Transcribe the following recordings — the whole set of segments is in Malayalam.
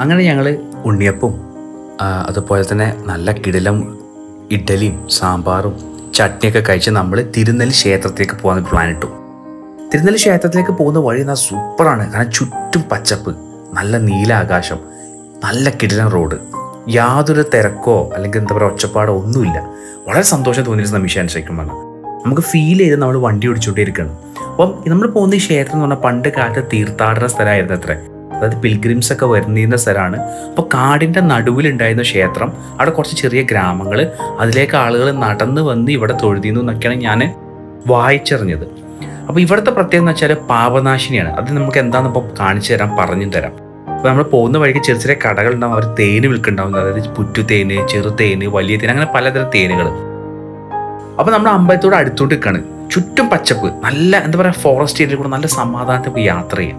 അങ്ങനെ ഞങ്ങൾ ഉണ്ണിയപ്പവും ആ, അതുപോലെ തന്നെ നല്ല കിടിലം ഇഡ്ഡലിയും സാമ്പാറും ചട്നിയൊക്കെ കഴിച്ച് നമ്മൾ തിരുനെല്ലി ക്ഷേത്രത്തിലേക്ക് പോകാൻ പ്ലാൻ ഇട്ടു തിരുനെല്ലി ക്ഷേത്രത്തിലേക്ക് പോകുന്ന വഴി എന്നാൽ സൂപ്പറാണ് കാരണം ചുറ്റും പച്ചപ്പ് നല്ല നീല ആകാശം നല്ല കിടിലൻ റോഡ് യാതൊരു തിരക്കോ അല്ലെങ്കിൽ എന്താ പറയുക ഒച്ചപ്പാടോ ഒന്നുമില്ല വളരെ സന്തോഷം തോന്നിയിരുന്ന നിമിഷം ശരിക്കും പറഞ്ഞാൽ നമുക്ക് ഫീൽ ചെയ്ത് നമ്മൾ വണ്ടി ഓടിച്ചുകൊണ്ടിരിക്കുകയാണ് അപ്പം നമ്മൾ പോകുന്ന ഈ ക്ഷേത്രം എന്ന് പറഞ്ഞാൽ പണ്ട് കാലത്ത് തീർത്ഥാടന സ്ഥലമായിരുന്നു അത്രേ അതായത് പിൽഗ്രിംസ് ഒക്കെ വരുന്നിരുന്ന സ്ഥലമാണ് അപ്പോൾ കാടിൻ്റെ നടുവിലുണ്ടായിരുന്ന ക്ഷേത്രം അവിടെ കുറച്ച് ചെറിയ ഗ്രാമങ്ങൾ അതിലേക്ക് ആളുകൾ നടന്ന് വന്ന് ഇവിടെ തൊഴുതിന്നു എന്നൊക്കെയാണ് ഞാൻ വായിച്ചറിഞ്ഞത് അപ്പോൾ ഇവിടുത്തെ പ്രത്യേകത എന്ന് വെച്ചാൽ പാപനാശിനിയാണ് അത് നമുക്ക് എന്താണെന്ന് ഇപ്പോൾ കാണിച്ചു തരാം പറഞ്ഞു തരാം അപ്പോൾ നമ്മൾ പോകുന്ന വഴിക്ക് ചെറിയ ചെറിയ കടകളുണ്ടാവും അവർ തേന് വിൽക്കുന്നുണ്ടാവും അതായത് പുറ്റു തേന് ചെറു തേന് വലിയ തേന് അങ്ങനെ പലതരം തേനുകൾ അപ്പോൾ നമ്മൾ അമ്പലത്തോട് അടുത്തോട്ട് നിൽക്കുകയാണ് ചുറ്റും പച്ചപ്പ് നല്ല എന്താ പറയുക ഫോറസ്റ്റ് ഏരിയയിൽ കൂടെ നല്ല സമാധാനത്തിൽ പോയി യാത്ര ചെയ്യാം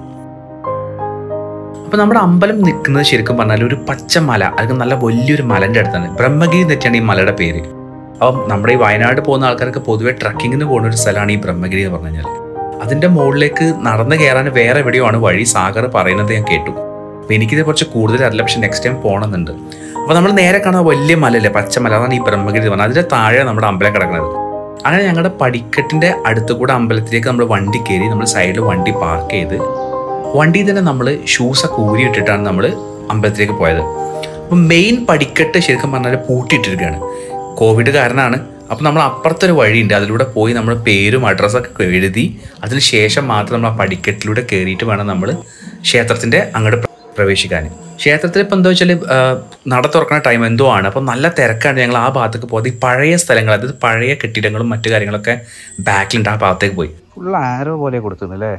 അപ്പോൾ നമ്മുടെ അമ്പലം നിൽക്കുന്നത് ശരിക്കും പറഞ്ഞാൽ ഒരു പച്ച മല അത് നല്ല വലിയൊരു മലൻ്റെ അടുത്താണ് ബ്രഹ്മഗിരി തെറ്റാണ് ഈ മലയുടെ പേര് അപ്പം നമ്മുടെ ഈ വയനാട് പോകുന്ന ആൾക്കാർക്ക് പൊതുവെ ട്രക്കിങ്ങിന് പോകുന്ന ഒരു സ്ഥലമാണ് ഈ ബ്രഹ്മഗിരി എന്ന് പറഞ്ഞു കഴിഞ്ഞാൽ അതിൻ്റെ മുകളിലേക്ക് നടന്ന് കയറാൻ വേറെ എവിടെയോ ആണ് വഴി സാഗർ പറയുന്നത് ഞാൻ കേട്ടു അപ്പോൾ എനിക്കിത് കുറച്ച് കൂടുതൽ അറിയില്ല പക്ഷെ നെക്സ്റ്റ് ടൈം പോകണമെന്നുണ്ട് അപ്പോൾ നമ്മൾ നേരെ കാണുന്ന വലിയ മലല്ലേ പച്ചമല അതാണ് ഈ ബ്രഹ്മഗിരി എന്ന് പറഞ്ഞത് അതിൻ്റെ താഴെ നമ്മുടെ അമ്പലം കിടക്കുന്നത് അങ്ങനെ ഞങ്ങളുടെ പടിക്കെട്ടിൻ്റെ അടുത്ത് കൂടെ അമ്പലത്തിലേക്ക് നമ്മൾ വണ്ടി കയറി നമ്മൾ സൈഡിൽ വണ്ടി പാർക്ക് ചെയ്ത് വണ്ടിയിൽ തന്നെ നമ്മൾ ഷൂസൊക്കെ ഊരിയിട്ടിട്ടാണ് നമ്മൾ അമ്പലത്തിലേക്ക് പോയത് അപ്പം മെയിൻ പടിക്കെട്ട് ശരിക്കും പറഞ്ഞാൽ പൂട്ടിയിട്ടിരിക്കുകയാണ് കോവിഡ് കാരണമാണ് അപ്പം നമ്മൾ അപ്പുറത്തൊരു വഴിയുണ്ട് അതിലൂടെ പോയി നമ്മൾ പേരും അഡ്രസ്സൊക്കെ എഴുതി അതിന് ശേഷം മാത്രം നമ്മൾ ആ പടിക്കെട്ടിലൂടെ കയറിയിട്ട് വേണം നമ്മൾ ക്ഷേത്രത്തിൻ്റെ അങ്ങോട്ട് പ്ര- പ്രവേശിക്കാൻ ക്ഷേത്രത്തിൽ ഇപ്പം എന്താ വെച്ചാൽ നട തുറക്കുന്ന ടൈം എന്തോ ആണ് അപ്പം നല്ല തിരക്കാണ് ഞങ്ങൾ ആ ഭാഗത്തേക്ക് പോയത് ഈ പഴയ സ്ഥലങ്ങൾ അതായത് പഴയ കെട്ടിടങ്ങളും മറ്റു കാര്യങ്ങളൊക്കെ ബാക്കിലുണ്ട് ആ ഭാഗത്തേക്ക് പോയി ഫുൾ ആരോ പോലെ കൊടുക്കുന്നു അല്ലേ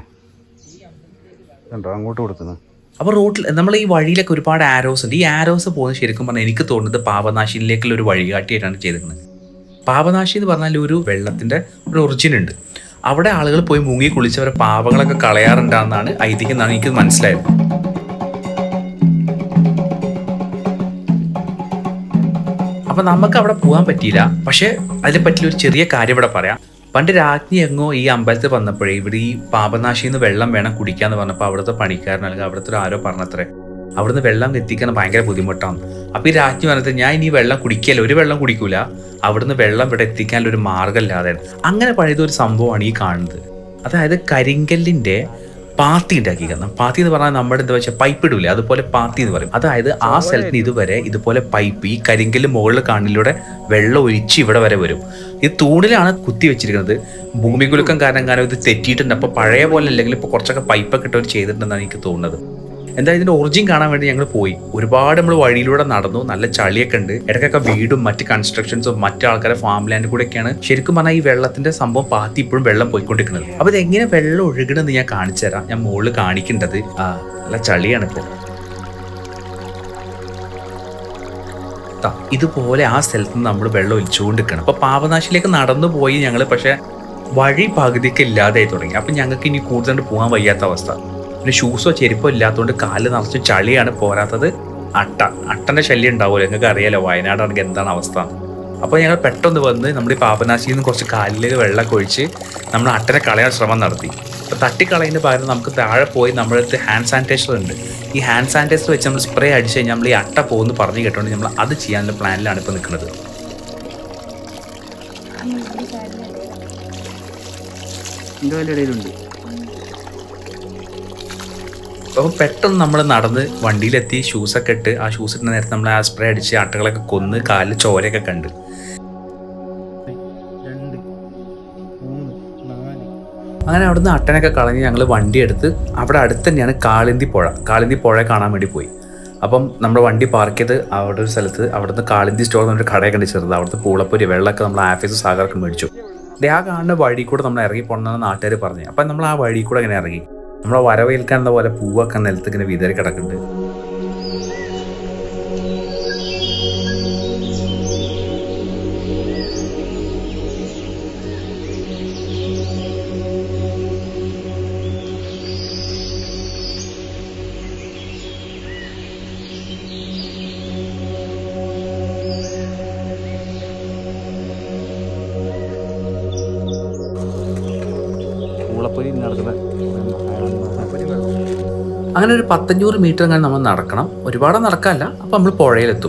കണ്ടോ അങ്ങോട്ട് കൊടുക്കുന്നു അപ്പോൾ റോട്ടിൽ നമ്മൾ ഈ വഴിയിലൊക്കെ ഒരുപാട് ആരോസ് ഉണ്ട് ഈ ആരോസ് പോകുന്നത് ശരിക്കും പറഞ്ഞാൽ എനിക്ക് തോന്നുന്നത് പാപനാശിനിലേക്കുള്ള ഒരു വഴികാട്ടിയായിട്ടാണ് ചെയ്തിരിക്കുന്നത് പാപനാശി എന്ന് പറഞ്ഞാൽ ഒരു വെള്ളത്തിന്റെ ഒരു ഒറിജിൻ ഉണ്ട് അവിടെ ആളുകൾ പോയി മുങ്ങി കുളിച്ചവരെ പാപങ്ങളൊക്കെ കളയാറുണ്ടെന്നാണ് ഐതിഹ്യം എന്നാണ് എനിക്ക് മനസ്സിലായത് അപ്പൊ നമുക്ക് അവിടെ പോകാൻ പറ്റിയില്ല പക്ഷെ അതിനെ പറ്റിയ ഒരു ചെറിയ കാര്യം ഇവിടെ പറയാം പണ്ട് രാജ്ഞി എങ്ങോ ഈ അമ്പലത്തിൽ വന്നപ്പോഴേ ഇവിടെ ഈ പാപനാശിന്ന് വെള്ളം വേണം കുടിക്കാന്ന് പറഞ്ഞപ്പോൾ അവിടുത്തെ പണിക്കാരൻ അല്ലെങ്കിൽ അവിടുത്തെ ഒരു ആരോ പറഞ്ഞത്രേ അവിടുന്ന് വെള്ളം എത്തിക്കാൻ ഭയങ്കര ബുദ്ധിമുട്ടാണ് അപ്പൊ ഈ രാജ്ഞി പറഞ്ഞത് ഞാൻ ഇനി വെള്ളം കുടിക്കല്ല ഒരു വെള്ളം കുടിക്കൂല അവിടുന്ന് വെള്ളം ഇവിടെ എത്തിക്കാനുള്ള ഒരു മാർഗ്ഗമില്ലാതെ അങ്ങനെ പഴയതൊരു സംഭവമാണ് ഈ കാണുന്നത് അതായത് കരിങ്കല്ലിന്റെ പാത്തി ഉണ്ടാക്കിയിരിക്കുന്നത് പാത്തി എന്ന് പറഞ്ഞാൽ നമ്മുടെ എന്താ വെച്ചാൽ പൈപ്പ് ഇടൂലേ അതുപോലെ പാത്തി എന്ന് പറയും അതായത് ആ സ്ഥലത്തിന് ഇതുവരെ ഇതുപോലെ പൈപ്പ് ഈ കരിങ്കല്ല് മുകളിൽ കാണിലൂടെ വെള്ളം ഒഴിച്ച് ഇവിടെ വരെ വരും ഈ തൂണിലാണ് കുത്തി വെച്ചിരിക്കുന്നത് ഭൂമി കുലുക്കം കാരണം കാരണം ഇത് തെറ്റിയിട്ടുണ്ട് അപ്പൊ പഴയ പോലെ അല്ലെങ്കിൽ ഇപ്പൊ കുറച്ചൊക്കെ പൈപ്പൊക്കെ ഇട്ടവർ ചെയ്തിട്ടുണ്ടെന്നാണ് എനിക്ക് തോന്നുന്നത് എന്തായാലും ഇതിന്റെ ഒറിജിൻ കാണാൻ വേണ്ടി ഞങ്ങൾ പോയി ഒരുപാട് നമ്മൾ വഴിയിലൂടെ നടന്നു നല്ല ചളിയൊക്കെ ഉണ്ട് ഇടയ്ക്കൊക്കെ വീടും മറ്റ് കൺസ്ട്രക്ഷൻസും മറ്റു ആൾക്കാരെ ഫാം ലാൻഡ് കൂടെയൊക്കെയാണ് ശരിക്കും പറഞ്ഞാൽ ഈ വെള്ളത്തിന്റെ സംഭവം പാത്തി ഇപ്പോഴും വെള്ളം പോയിക്കൊണ്ടിരിക്കുന്നത് അപ്പൊ ഇത് എങ്ങനെ വെള്ളം ഒഴുകണമെന്ന് ഞാൻ കാണിച്ചു തരാം ഞാൻ മുകളിൽ കാണിക്കേണ്ടത് ആ നല്ല ചളിയാണ് ഇപ്പോൾ ട്ടാ, ഇതുപോലെ ആ സ്ഥലത്ത് നിന്ന് നമ്മൾ വെള്ളം ഒലിച്ചുകൊണ്ടിരിക്കണം അപ്പൊ പാപനാശിലേക്ക് നടന്നു പോയി ഞങ്ങൾ പക്ഷെ വഴി പകുതിക്ക് ഇല്ലാതായി തുടങ്ങി അപ്പൊ ഞങ്ങൾക്ക് ഇനി കൂടുതൽ പോകാൻ വയ്യാത്ത അവസ്ഥ പിന്നെ ഷൂസോ ചെരുപ്പോ ഇല്ലാത്തതുകൊണ്ട് കാല് നിറച്ച് ചളിയാണ് പോരാത്തത് അട്ട അട്ടന്റെ ശല്യം ഉണ്ടാവുമല്ലോ നിങ്ങൾക്ക് അറിയാലോ വയനാടാണെങ്കിൽ എന്താണ് അവസ്ഥ അപ്പോൾ ഞങ്ങൾ പെട്ടെന്ന് വന്ന് നമ്മുടെ ഈ പാപനാശിയിൽ നിന്ന് കുറച്ച് കാലിലേക്ക് വെള്ളമൊക്കെ ഒഴിച്ച് നമ്മൾ അട്ടനെ കളയാൻ ശ്രമം നടത്തി അപ്പോൾ തട്ടിക്കളയുന്നതിന് പകരം നമുക്ക് താഴെ പോയി നമ്മുടെ അടുത്ത് ഹാൻഡ് സാനിറ്റൈസർ ഉണ്ട് ഈ ഹാൻഡ് സാനിറ്റൈസർ വെച്ച് നമ്മൾ സ്പ്രേ അടിച്ച് കഴിഞ്ഞാൽ നമ്മൾ ഈ അട്ട പോകുമെന്ന് പറഞ്ഞു കേട്ടോണ്ട് നമ്മൾ അത് ചെയ്യാനുള്ള പ്ലാനിലാണ് ഇപ്പോൾ നിൽക്കുന്നത് എൻ്റെ വലിയ ഇടയിലുണ്ട് അപ്പോൾ പെട്ടെന്ന് നമ്മൾ നടന്ന് വണ്ടിയിലെത്തി ഷൂസൊക്കെ ഇട്ട് ആ ഷൂസ് ഇട്ടുന്ന നേരത്തെ നമ്മൾ ആ സ്പ്രേ അടിച്ച് അട്ടകളൊക്കെ കൊന്ന് കാലിൽ ചോരയൊക്കെ കണ്ട് രണ്ട് മൂന്ന് നാല് അങ്ങനെ അവിടുന്ന് അട്ടനൊക്കെ കളഞ്ഞ് ഞങ്ങൾ വണ്ടി എടുത്ത് അവിടെ അടുത്ത് തന്നെയാണ് കാളിന്തി പുഴ കാളിന്തി പുഴ കാണാൻ വേണ്ടി പോയി അപ്പം നമ്മുടെ വണ്ടി പാർക്ക് ചെയ്ത് അവിടെ ഒരു സ്ഥലത്ത് അവിടുന്ന് കാളിന്തി സ്റ്റോർ എന്നൊരു കടയൊക്കെ ഉണ്ട് ചെറുത് അവിടുത്തെ പൂളപ്പൊരി വെള്ളമൊക്കെ നമ്മൾ ആഫീസ് സാഗർക്ക് മേടിച്ചു ദേ ആ കാണുന്ന വഴി കൂടെ നമ്മൾ ഇറങ്ങി പോകണമെന്നാണ് നാട്ടുകാർ പറഞ്ഞു അപ്പം നമ്മൾ ആ വഴി കൂടെ ഇങ്ങനെ ഇറങ്ങി നമ്മളെ വരവേൽക്കാൻ എന്ന പോലെ പൂവൊക്കെ നിലത്ത് ഇങ്ങനെ വിതറി കിടക്കുന്നുണ്ട് പൂളപ്പൊരി നടക്കുന്ന അങ്ങനെ ഒരു പത്തഞ്ഞൂറ് മീറ്റർ അങ്ങനെ നമ്മൾ നടക്കണം ഒരുപാട് നടക്കാനല്ല അപ്പം നമ്മൾ പുഴയിലെത്തും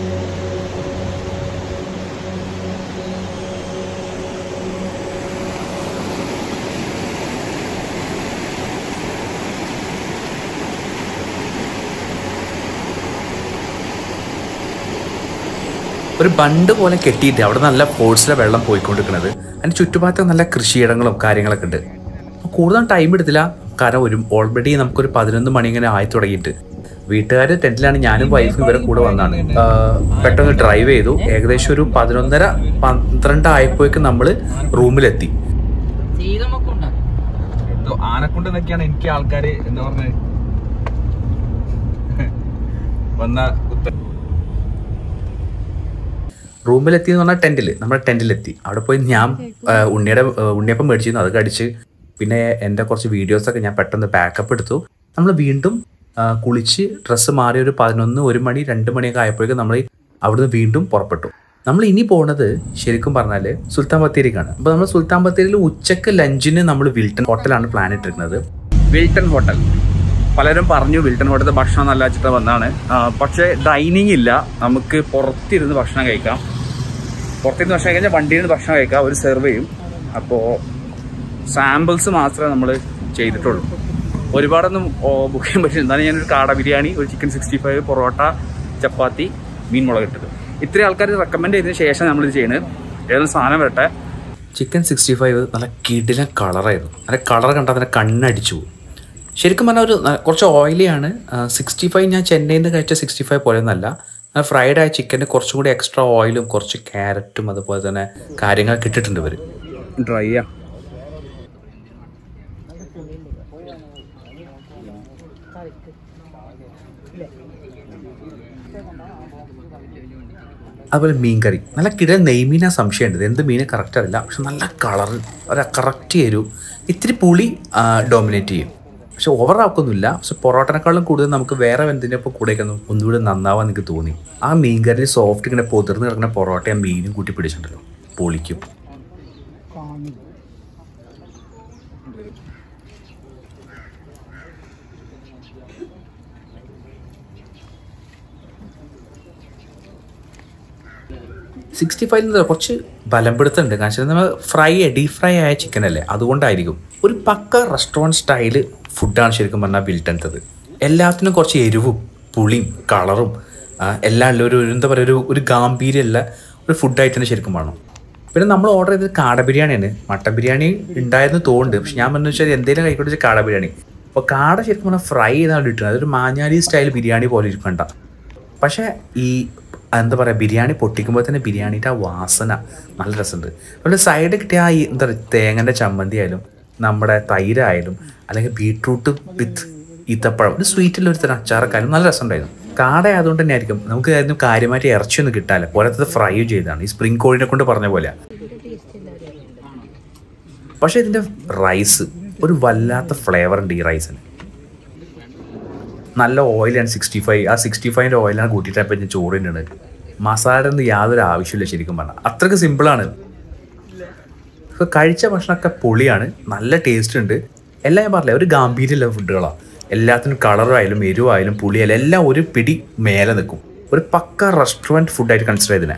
ഒരു ബണ്ട് പോലെ കെട്ടിയിട്ട് അവിടെ നല്ല ഫോഴ്സിലെ വെള്ളം പോയിക്കൊണ്ടിരിക്കുന്നത് അതിന് ചുറ്റുഭാഗത്ത് നല്ല കൃഷിയിടങ്ങളും കാര്യങ്ങളൊക്കെ ഉണ്ട് അപ്പോൾ കൂടുതൽ ടൈം എടുത്തില്ല കാരണം ഒരു ഓൾറെഡി നമുക്കൊരു പതിനൊന്ന് മണി ഇങ്ങനെ ആയി തുടങ്ങിയിട്ട് വീട്ടുകാർ ടെൻറ്റിലാണ് ഞാനും വൈഫും ഇവരെ കൂടെ വന്നാണ് പെട്ടെന്ന് ഡ്രൈവ് ചെയ്തു ഏകദേശം ഒരു പതിനൊന്നര പന്ത്രണ്ട് ആയപ്പോഴേക്കും നമ്മൾ റൂമിലെത്തി ആനക്കൊണ്ട് എന്നൊക്കെയാണ് എനിക്ക് ആൾക്കാര് എന്താ പറഞ്ഞത് വന്ന ഉത്തരം റൂമിലെത്തി എന്ന് പറഞ്ഞാൽ ടെന്റിൽ നമ്മുടെ ടെന്റിലെത്തി അവിടെ പോയി ഞാൻ ആ, ഉണ്ണിയുടെ ആ, ഉണ്ണിയപ്പം മേടിച്ചിരുന്നു അത് കടിച്ച് പിന്നെ എൻ്റെ കുറച്ച് വീഡിയോസൊക്കെ ഞാൻ പെട്ടെന്ന് ബാക്കപ്പ് എടുത്തു നമ്മൾ വീണ്ടും ആ, കുളിച്ച് ഡ്രസ്സ് മാറി ഒരു പതിനൊന്ന് ഒരു മണി രണ്ട് മണിയൊക്കെ ആയപ്പോഴേക്കും നമ്മൾ അവിടുന്ന് വീണ്ടും പുറപ്പെട്ടു നമ്മൾ ഇനി പോകുന്നത് ശരിക്കും പറഞ്ഞാൽ സുൽത്താൻ ബത്തേരിക്കാണ് അപ്പോൾ നമ്മൾ സുൽത്താൻ ബത്തേരിയിൽ ഉച്ചക്ക് ലഞ്ചിന് നമ്മൾ വിൽട്ടൺ ഹോട്ടലാണ് പ്ലാൻ ഇട്ടിരിക്കുന്നത് വിൽട്ടൺ ഹോട്ടൽ പലരും പറഞ്ഞു വിൽട്ടൺ ഹോട്ടലിലെ ഭക്ഷണം നല്ല വെച്ചിട്ട് വന്നാണ് പക്ഷേ ഡൈനിങ് ഇല്ല നമുക്ക് പുറത്തിരുന്ന് ഭക്ഷണം കഴിക്കാം പുറത്തിരുന്ന് ഭക്ഷണം കഴിച്ചാൽ വണ്ടിയിൽ നിന്ന് ഭക്ഷണം കഴിക്കാം അവർ സെർവ് ചെയ്യും അപ്പോൾ സാമ്പിൾസ് മാത്രമേ നമ്മൾ ചെയ്തിട്ടുള്ളൂ ഒരുപാടൊന്നും ബുക്ക് ചെയ്യാൻ പറ്റില്ല എന്നാലും ഞാനൊരു കാട ബിരിയാണി ഒരു chicken sixty five parotta chapati മീൻ മുളക് ഇട്ടത് ഇത്രയും ആൾക്കാർ റെക്കമെൻഡ് ചെയ്തതിന് ശേഷം നമ്മളിത് ചെയ്യുന്നത് ഏതൊരു സാധനം വരട്ടെ ചിക്കൻ സിക്സ്റ്റി ഫൈവ് നല്ല കിടില കളറായിരുന്നു നല്ല കളർ കണ്ടാൽ തന്നെ കണ്ണടിച്ചു പോകും ശരിക്കും പറഞ്ഞാൽ ഒരു ന- കുറച്ച് ഓയിലിയാണ് സിക്സ്റ്റി ഫൈവ് ഞാൻ ചെന്നൈയിൽ നിന്ന് കഴിച്ച സിക്സ്റ്റി ഫൈവ് പോലെയൊന്നല്ല ഫ്രൈഡ് ആയ ചിക്കന് കുറച്ചും കൂടി എക്സ്ട്രാ ഓയിലും കുറച്ച് ക്യാരറ്റും അതുപോലെ തന്നെ കാര്യങ്ങളൊക്കെ ഇട്ടിട്ടുണ്ട് ഇവർ ഡ്രൈ ആ അതുപോലെ മീൻ കറി നല്ല കിട നെയ്മീനാ സംശയമുണ്ട് ഇത് എന്ത് മീനെ കറക്റ്റ് അറിയില്ല പക്ഷെ നല്ല കളർ ഒരു കറക്റ്റ് എരിവ് ഇത്തിരി പുളി ഡോമിനേറ്റ് ചെയ്യും പക്ഷെ ഓവറാക്കൊന്നുമില്ല പക്ഷെ പൊറോട്ടനേക്കാളും കൂടുതൽ നമുക്ക് വേറെ എന്തിൻ്റെ ഒപ്പം കൂടെ ഒന്നുകൂടി നന്നാവാൻ എനിക്ക് തോന്നി ആ മീൻ കറി സോഫ്റ്റ് ഇങ്ങനെ പൊതിർന്ന് കിടക്കുന്ന പൊറോട്ടയും മീനും കൂട്ടി പിടിച്ചിട്ടുണ്ടല്ലോ പൊളിക്കും സിക്സ്റ്റി ഫൈവ് കുറച്ച് ബലപ്പെടുത്തുന്നുണ്ട് കാരണം നമ്മൾ ഫ്രൈ ഡീപ് ഫ്രൈ ആയ ചിക്കൻ അല്ലേ അതുകൊണ്ടായിരിക്കും ഒരു പക്ക റെസ്റ്റോറൻറ്റ് സ്റ്റൈല് ഫുഡാണ് ശരിക്കും പറഞ്ഞാൽ ബിൽട്ടൻത്തത് എല്ലാത്തിനും കുറച്ച് എരിവും പുളിയും കളറും ആ, എല്ലാം ഉള്ള ഒരു ഒരു എന്താ പറയുക ഒരു ഒരു ഗാംഭീര്യമുള്ള ഒരു ഫുഡായിട്ട് തന്നെ ശരിക്കും വേണം പിന്നെ നമ്മൾ ഓർഡർ ചെയ്തത് കാട ബിരിയാണിയാണ് മട്ടൻ ബിരിയാണി ഉണ്ടായിരുന്നു തോന്നുന്നുണ്ട് പക്ഷെ ഞാൻ പറഞ്ഞു വെച്ചാൽ എന്തെങ്കിലും കൈക്കോട്ട് വെച്ചാൽ കാട ബിരിയാണി അപ്പോൾ കാട ശരിക്കും പറഞ്ഞാൽ ഫ്രൈ ചെയ്താണ് കിട്ടുന്നത് അതൊരു മാഞ്ഞാലി സ്റ്റൈൽ ബിരിയാണി പോലെ ഇരിക്കണ്ട പക്ഷേ ഈ എന്താ പറയുക ബിരിയാണി പൊട്ടിക്കുമ്പോൾ തന്നെ ബിരിയാണിയുടെ ആ വാസന നല്ല രസമുണ്ട് അതുപോലെ സൈഡ് കിട്ടിയ ആ ഈ എന്താ പറയുക തേങ്ങൻ്റെ ചമ്മന്തി ആയാലും നമ്മുടെ തൈരായാലും അല്ലെങ്കിൽ ബീട്രൂട്ട് വിത്ത് ഈത്തപ്പഴം ഒരു സ്വീറ്റിൽ ഒരു തരം അച്ചാറൊക്കെ ആയാലും നല്ല രസമുണ്ടായിരുന്നു കാട ആയതുകൊണ്ട് തന്നെ ആയിരിക്കും നമുക്ക് അതിന് കാര്യമായിട്ട് ഇറച്ചിയൊന്നും കിട്ടാല്ല പോലത്തത് ഫ്രൈ ചെയ്താണ് ഈ സ്പ്രിംഗ് കോഴിനെ കൊണ്ട് പറഞ്ഞ പോലെ പക്ഷേ ഇതിൻ്റെ റൈസ് ഒരു വല്ലാത്ത ഫ്ലേവർ ഉണ്ട് ഈ റൈസിന് നല്ല ഓയിലാണ് സിക്സ്റ്റി ഫൈവ് ആ സിക്സ്റ്റി ഫൈവിൻ്റെ ഓയിലാണ് കൂട്ടിയിട്ട് ഇപ്പം ഞാൻ ചോറ് തിന്നുന്നത് മസാലയുടെ ഒന്നും യാതൊരു ആവശ്യമില്ല ശരിക്കും പറഞ്ഞാൽ അത്രയ്ക്ക് സിമ്പിളാണ് ഇപ്പൊ കഴിച്ച ഭക്ഷണമൊക്കെ പൊളിയാണ് നല്ല ടേസ്റ്റ് ഉണ്ട് എല്ലാം ഞാൻ പറഞ്ഞില്ല ഒരു ഗാംഭീര്യമുള്ള ഫുഡുകളാണ് എല്ലാത്തിനും കളറായാലും എരിവായാലും പുളിയായാലും എല്ലാം ഒരു പിടി മേലെ നിൽക്കും ഒരു പക്ക റെസ്റ്റോറൻറ്റ് ഫുഡായിട്ട് കൺസിഡർ ചെയ്തിനെ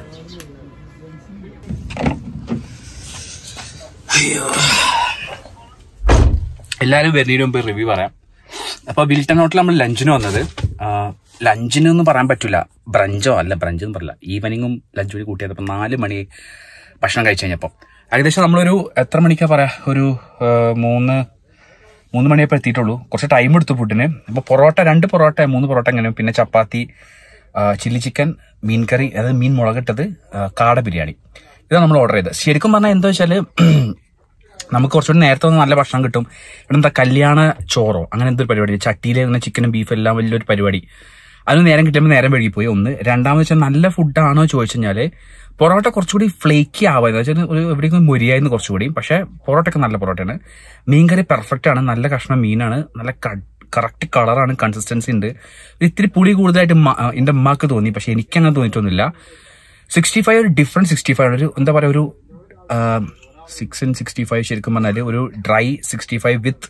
എല്ലാവരും വരുന്നതിന് മുമ്പ് റിവ്യൂ പറയാം അപ്പോൾ വിൽട്ടൺ ഹോട്ടൽ നമ്മൾ ലഞ്ചിന് വന്നത് ലഞ്ചിന് ഒന്നും പറയാൻ പറ്റില്ല ബ്രഞ്ചോ അല്ല ബ്രഞ്ച് എന്ന് പറയില്ല ഈവനിങ്ങും ലഞ്ചും കൂടി കൂട്ടിയത് അപ്പോൾ നാല് മണി ഭക്ഷണം കഴിച്ചു കഴിഞ്ഞപ്പോൾ ഏകദേശം നമ്മളൊരു എത്ര മണിക്കാ പറയാ ഒരു ആ, മൂന്ന് മൂന്ന് മണിയപ്പോൾ എത്തിയിട്ടുള്ളൂ കുറച്ച് ടൈം എടുത്തു ഫുഡിന് അപ്പോൾ പൊറോട്ട രണ്ട് പൊറോട്ട മൂന്ന് പൊറോട്ട എങ്ങനെ പിന്നെ ചപ്പാത്തി ആ, ചില്ലി ചിക്കൻ മീൻ കറി അതായത് മീൻ മുളകിട്ടത് ആ, കാട ബിരിയാണി ഇതാണ് നമ്മൾ ഓർഡർ ചെയ്തത് ശരിക്കും പറഞ്ഞാൽ എന്താ വെച്ചാൽ നമുക്ക് കുറച്ചുകൂടി നേരത്തെ വന്ന് നല്ല ഭക്ഷണം കിട്ടും ഇവിടെ എന്താ കല്യാണ ചോറോ അങ്ങനെ എന്തൊരു പരിപാടി ചട്ടിയിൽ ഇങ്ങനെ ചിക്കനും ബീഫും എല്ലാം വലിയൊരു പരിപാടി അതിന് നേരം കിട്ടുമ്പോൾ നേരം വഴുകിപ്പോയി ഒന്ന് രണ്ടാമത് വെച്ചാൽ നല്ല ഫുഡാണോ ചോദിച്ചു കഴിഞ്ഞാൽ പൊറോട്ട കുറച്ചുകൂടി ഫ്ലേക്കി ആവുക എന്ന് വെച്ചാൽ ഒരു എവിടെയെങ്കിലും മുരിയായിരുന്നു കുറച്ചുകൂടി പക്ഷേ പൊറോട്ടയൊക്കെ നല്ല പൊറോട്ടയാണ് മീൻകറി പെർഫെക്റ്റ് ആണ് നല്ല കഷ്ണം മീനാണ് നല്ല കറക്റ്റ് കളറാണ് കൺസിസ്റ്റൻസി ഉണ്ട് ഇത് ഇത്തിരി പുളി കൂടുതലായിട്ട് മ- ആ, എൻ്റെ അമ്മക്ക് തോന്നി പക്ഷെ എനിക്കങ്ങനെ തോന്നിയിട്ടൊന്നുമില്ല സിക്സ്റ്റി ഫൈവ് ഒരു ഡിഫറെൻറ്റ് സിക്സ്റ്റി ഫൈവ് ഒരു എന്താ പറയുക ഒരു സിക്സ് ആൻഡ് സിക്സ്റ്റി ഫൈവ് ശരിക്കും പറഞ്ഞാൽ ഒരു ഡ്രൈ സിക്സ്റ്റി ഫൈവ് വിത്ത്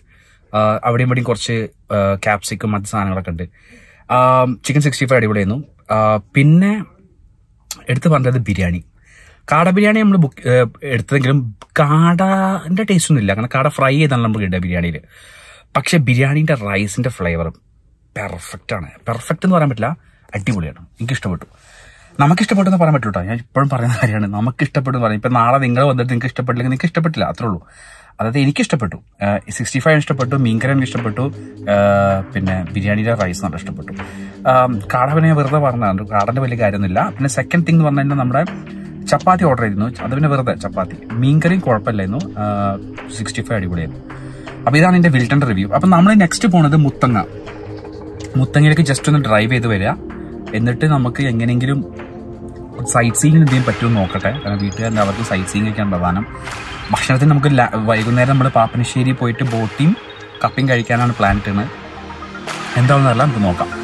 ആ, അവിടെയും ഇവിടെയും കുറച്ച് ക്യാപ്സിക്കും മറ്റു സാധനങ്ങളൊക്കെ ഉണ്ട് ചിക്കൻ സിക്സ്റ്റി ഫൈവ് അടിപൊളിയായിരുന്നു ആ, പിന്നെ എടുത്ത് പറഞ്ഞത് ബിരിയാണി കാട ബിരിയാണി നമ്മൾ ബുക്ക് എടുത്തതെങ്കിലും കാടന്റെ ടേസ്റ്റ് ഒന്നും ഇല്ല കാരണം കാട ഫ്രൈ ചെയ്താണ് നമ്മൾ കിട്ടുക ബിരിയാണിയിൽ പക്ഷെ ബിരിയാണീൻ്റെ റൈസിൻ്റെ ഫ്ലേവർ പെർഫെക്റ്റ് ആണ് പെർഫെക്റ്റ് എന്ന് പറയാൻ പറ്റില്ല അടിപൊളിയാണ് എനിക്ക് ഇഷ്ടപ്പെട്ടു നമുക്ക് ഇഷ്ടപ്പെട്ടെന്ന് പറയാൻ പറ്റൂ കേട്ടോ ഞാൻ ഇപ്പോഴും പറയുന്ന കാര്യമാണ് നമുക്ക് ഇഷ്ടപ്പെട്ടു എന്ന് പറയാം ഇപ്പം നാളെ നിങ്ങൾ വന്നിട്ട് നിങ്ങൾക്ക് ഇഷ്ടപ്പെട്ടില്ലെങ്കിൽ നിങ്ങൾക്ക് ഇഷ്ടപ്പെട്ടില്ല അത്രേ ഉള്ളൂ അതായത് എനിക്ക് ഇഷ്ടപ്പെട്ടു സിക്സ്റ്റി ഫൈവ് ഇഷ്ടപ്പെട്ടു മീൻകറി എനിക്ക് ഇഷ്ടപ്പെട്ടു ആ, പിന്നെ ബിരിയാണിയുടെ റൈസ് നല്ല ഇഷ്ടപ്പെട്ടു കാട പിന്നെ ഞാൻ വെറുതെ പറഞ്ഞതാണ് കാടൻ്റെ വലിയ കാര്യമൊന്നുമില്ല പിന്നെ സെക്കൻഡ് തിങ് എന്ന് പറഞ്ഞു കഴിഞ്ഞാൽ നമ്മുടെ ചപ്പാത്തി ഓർഡർ ചെയ്തിരുന്നു അത് പിന്നെ വെറുതെ ചപ്പാത്തി മീൻകറിയും കുഴപ്പമില്ലായിരുന്നു സിക്സ്റ്റി ഫൈവ് അടിപൊളിയായിരുന്നു അപ്പോൾ ഇതാണ് എൻ്റെ വിൽട്ടൻ്റെ റിവ്യൂ അപ്പം നമ്മൾ നെക്സ്റ്റ് പോണത് മുത്തങ്ങ മുത്തങ്ങയിലേക്ക് ജസ്റ്റ് ഒന്ന് ഡ്രൈവ് ചെയ്ത് വരിക എന്നിട്ട് നമുക്ക് എങ്ങനെയെങ്കിലും സൈറ്റ് സീയിങ് എന്തെങ്കിലും പറ്റുമോ നോക്കട്ടെ കാരണം വീട്ടുകാരുടെ അവർക്ക് സൈറ്റ് സീയിങ് ഒക്കെയാണ് പ്രധാനം ഭക്ഷണത്തിന് നമുക്ക് ല- വൈകുന്നേരം നമ്മൾ പാപ്പനശ്ശേരി പോയിട്ട് ബോട്ടിയും കപ്പയും കഴിക്കാനാണ് പ്ലാൻ ഇട്ടുന്നത് എന്താണെന്നല്ല നമുക്ക് നോക്കാം